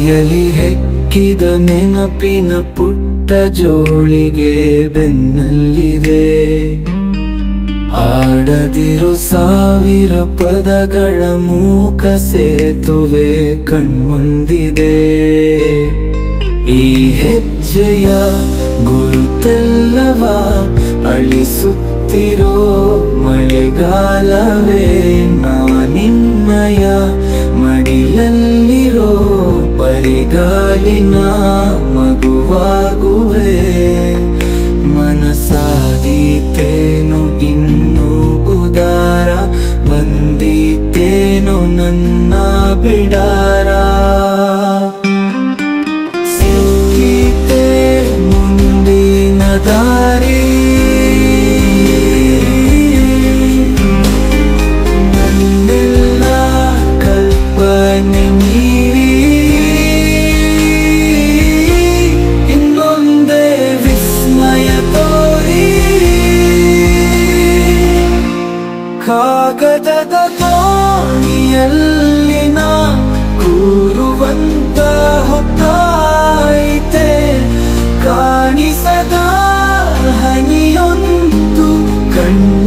ಎದೆಯಲಿ ಹೆಕ್ಕಿದ ನೆನಪಿನ ಪುಟ್ಟ ಜೋಳಿಗೆ ಬೆನ್ನಲ್ಲಿದೆ ಆಡದಿರೋ ಸಾವಿರ ಪದಗಳ ಮೂಕ ಸೇತುವೆ ಕಣ್ಮುಂದಿದೆ ಈ ಹೆಜ್ಜೆಯ ಗುರುತೆಲ್ಲವ ಅಳಿಸುತ್ತಿರೋ ಮಳೆಗಾಲವೇ ನಾನಿನ್ನಯ ಮಡಿಲಲ್ಲಿರೋ ಬರಿಗಾಲಿನ ಮಗುವಾಗುವೆ ಮನಸಾದೀತೇನು ಇನ್ನು ಉದಾರ ಬಂದೀತೇನು ನನ್ನ ಬಿಡಾರ ಸಿಕ್ಕೀತೆ ಮುಂದಿನ ದಾರಿ ನನ್ನೆಲ್ಲ ಕಲ್ಪನೆ ಮೀರಿ ಇನ್ನೊಂದೇ ವಿಸ್ಮಯ ತೋರಿ ಕಾಗದದ ತೋಣಿಯಲ್ಲಿ ನಾ ಕೂರುವಂತ ಹೊತ್ತಾಯಿತೆ ಕಾಣಿಸದ ಹನಿಯೊಂದು ಕಣ್ಣ